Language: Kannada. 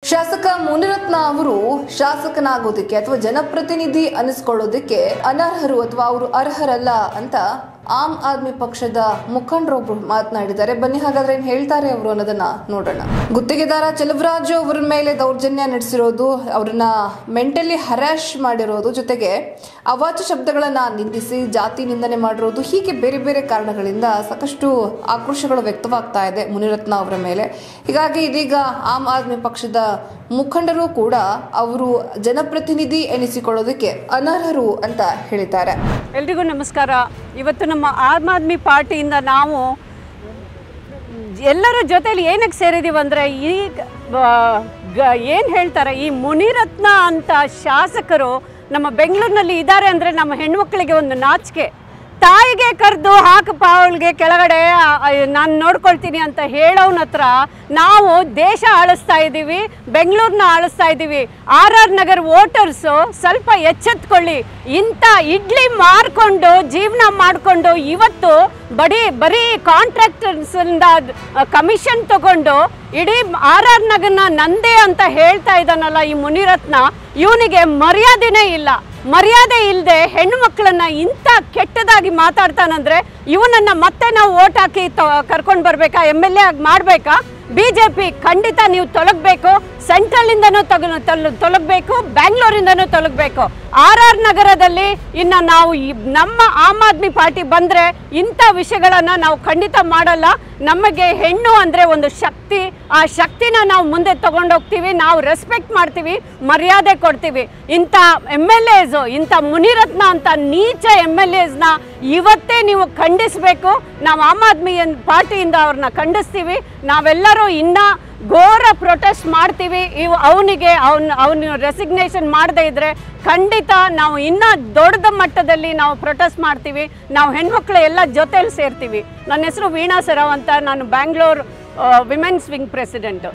ಶಾಸಕ ಮುನಿರತ್ನ ಅವರು ಶಾಸಕನಾಗೋದಕ್ಕೆ ಅಥವಾ ಜನಪ್ರತಿನಿಧಿ ಅನಿಸ್ಕೊಳ್ಳೋದಕ್ಕೆ ಅನರ್ಹರು ಅಥವಾ ಅವರು ಅರ್ಹರಲ್ಲ ಅಂತ ಆಮ್ ಆದ್ಮಿ ಪಕ್ಷದ ಮುಖಂಡರೊಬ್ರು ಮಾತನಾಡಿದ್ದಾರೆ ಬನ್ನಿ ಹಾಗಾದ್ರೆ ಏನ್ ಹೇಳ್ತಾರೆ ಅವರು ಅನ್ನೋದನ್ನ ನೋಡೋಣ ಗುತ್ತಿಗೆದಾರ ಚೆಲುವರಾಜು ಅವರ ಮೇಲೆ ದೌರ್ಜನ್ಯ ನಡೆಸಿರೋದು ಅವ್ರನ್ನ ಮೆಂಟಲಿ ಹರ್ಯಾಶ್ ಮಾಡಿರೋದು ಜೊತೆಗೆ ಅವಾಚ್ಯ ಶಬ್ದಗಳನ್ನ ನಿಂದಿಸಿ ಜಾತಿ ನಿಂದನೆ ಮಾಡಿರೋದು ಹೀಗೆ ಬೇರೆ ಬೇರೆ ಕಾರಣಗಳಿಂದ ಸಾಕಷ್ಟು ಆಕ್ರೋಶಗಳು ವ್ಯಕ್ತವಾಗ್ತಾ ಇದೆ ಮುನಿರತ್ನ ಅವರ ಮೇಲೆ ಹೀಗಾಗಿ ಇದೀಗ ಆಮ್ ಆದ್ಮಿ ಪಕ್ಷದ ಮುಖಂಡರು ಕೂಡ ಅವರು ಜನಪ್ರತಿನಿಧಿ ಎನಿಸಿಕೊಳ್ಳೋದಕ್ಕೆ ಅನರ್ಹರು ಅಂತ ಹೇಳಿದ್ದಾರೆ ಎಲ್ರಿಗೂ ನಮಸ್ಕಾರ ಇವತ್ತು ನಮ್ಮ ಆಮ್ ಆದ್ಮಿ ಪಾರ್ಟಿಯಿಂದ ನಾವು ಎಲ್ಲರ ಜೊತೆಲಿ ಏನಕ್ಕೆ ಸೇರಿದೀವಿ ಅಂದರೆ ಈ ಏನು ಹೇಳ್ತಾರೆ ಈ ಮುನಿರತ್ನ ಅಂತ ಶಾಸಕರು ನಮ್ಮ ಬೆಂಗಳೂರಿನಲ್ಲಿ ಇದ್ದಾರೆ ಅಂದರೆ ನಮ್ಮ ಹೆಣ್ಮಕ್ಳಿಗೆ ಒಂದು ನಾಚಿಕೆ ತಾಯಿಗೆ ಕರೆದು ಹಾಕಪ್ಪ ಅವಳಿಗೆ ಕೆಳಗಡೆ ನಾನು ನೋಡ್ಕೊಳ್ತೀನಿ ಅಂತ ಹೇಳೋನ ಹತ್ರ ನಾವು ದೇಶ ಆಳಿಸ್ತಾ ಇದ್ದೀವಿ ಬೆಂಗಳೂರನ್ನ ಆಳಿಸ್ತಾ ಇದ್ದೀವಿ ಆರ್ ಆರ್ ನಗರ್ ವೋಟರ್ಸು ಸ್ವಲ್ಪ ಎಚ್ಚೆತ್ಕೊಳ್ಳಿ ಇಂಥ ಇಡ್ಲಿ ಮಾರ್ಕೊಂಡು ಜೀವನ ಮಾಡಿಕೊಂಡು ಇವತ್ತು ಬರೀ ಬರೀ ಕಾಂಟ್ರಾಕ್ಟರ್ಸಿಂದ ಕಮಿಷನ್ ತಗೊಂಡು ಇಡೀ ಆರ್ ಆರ್ ನಗರ್ನ ನಂದೇ ಅಂತ ಹೇಳ್ತಾ ಇದ್ದಾನಲ್ಲ ಈ ಮುನಿರತ್ನ ಇವನಿಗೆ ಮರ್ಯಾದೆನೇ ಇಲ್ಲ ಮರ್ಯಾದೆ ಇಲ್ಲದೆ ಹೆಣ್ಣು ಮಕ್ಕಳನ್ನ ಇಂಥ ಕೆಟ್ಟದಾಗಿ ಮಾತಾಡ್ತಾನಂದ್ರೆ ಇವನನ್ನ ಮತ್ತೆ ನಾವು ಓಟ್ ಹಾಕಿ ಕರ್ಕೊಂಡು ಬರ್ಬೇಕಾ ಎಮ್ ಎಲ್ ಎ ಆಗಿ ಮಾಡಬೇಕಾ ಬಿ ಜೆ ಪಿ ಖಂಡಿತ ನೀವು ತೊಲಗಬೇಕು ಸೆಂಟ್ರಲಿಂದನೂ ತಗ ತೊಲ ತೊಲಗಬೇಕು ಬ್ಯಾಂಗ್ಳೂರಿಂದನೂ ತೊಲಗಬೇಕು ಆರ್ ಆರ್ ನಗರದಲ್ಲಿ ಇನ್ನು ನಾವು ಈ ನಮ್ಮ ಆಮ್ ಆದ್ಮಿ ಪಾರ್ಟಿ ಬಂದರೆ ಇಂಥ ವಿಷಯಗಳನ್ನು ನಾವು ಖಂಡಿತ ಮಾಡಲ್ಲ ನಮಗೆ ಹೆಣ್ಣು ಅಂದರೆ ಒಂದು ಶಕ್ತಿ ಆ ಶಕ್ತಿನ ನಾವು ಮುಂದೆ ತಗೊಂಡೋಗ್ತೀವಿ ನಾವು ರೆಸ್ಪೆಕ್ಟ್ ಮಾಡ್ತೀವಿ ಮರ್ಯಾದೆ ಕೊಡ್ತೀವಿ ಇಂಥ ಎಮ್ ಎಲ್ ಎಸು ಇಂಥ ಮುನಿರತ್ನ ಅಂತ ನೀಚ ಎಮ್ ಎಲ್ ಎಸ್ನ ಇವತ್ತೇ ನೀವು ಖಂಡಿಸಬೇಕು ನಾವು ಆಮ್ ಆದ್ಮಿ ಪಾರ್ಟಿಯಿಂದ ಅವ್ರನ್ನ ಖಂಡಿಸ್ತೀವಿ ನಾವೆಲ್ಲರೂ ಇನ್ನ ಘೋರ ಪ್ರೊಟೆಸ್ಟ್ ಮಾಡ್ತೀವಿ ಇವು ಅವನಿಗೆ ಅವನು ಅವನು ರೆಸಿಗ್ನೇಷನ್ ಮಾಡದೇ ಇದ್ರೆ ಖಂಡಿತ ನಾವು ಇನ್ನೂ ದೊಡ್ಡ ಮಟ್ಟದಲ್ಲಿ ನಾವು ಪ್ರೊಟೆಸ್ಟ್ ಮಾಡ್ತೀವಿ ನಾವು ಹೆಣ್ಮಕ್ಳು ಎಲ್ಲ ಜೊತೆಲಿ ಸೇರ್ತೀವಿ ನನ್ನ ಹೆಸರು ವೀಣಾ ಸರಾವ್ ಅಂತ ನಾನು ಬ್ಯಾಂಗ್ಳೂರ್ ವಿಮೆನ್ಸ್ ವಿಂಗ್ ಪ್ರೆಸಿಡೆಂಟು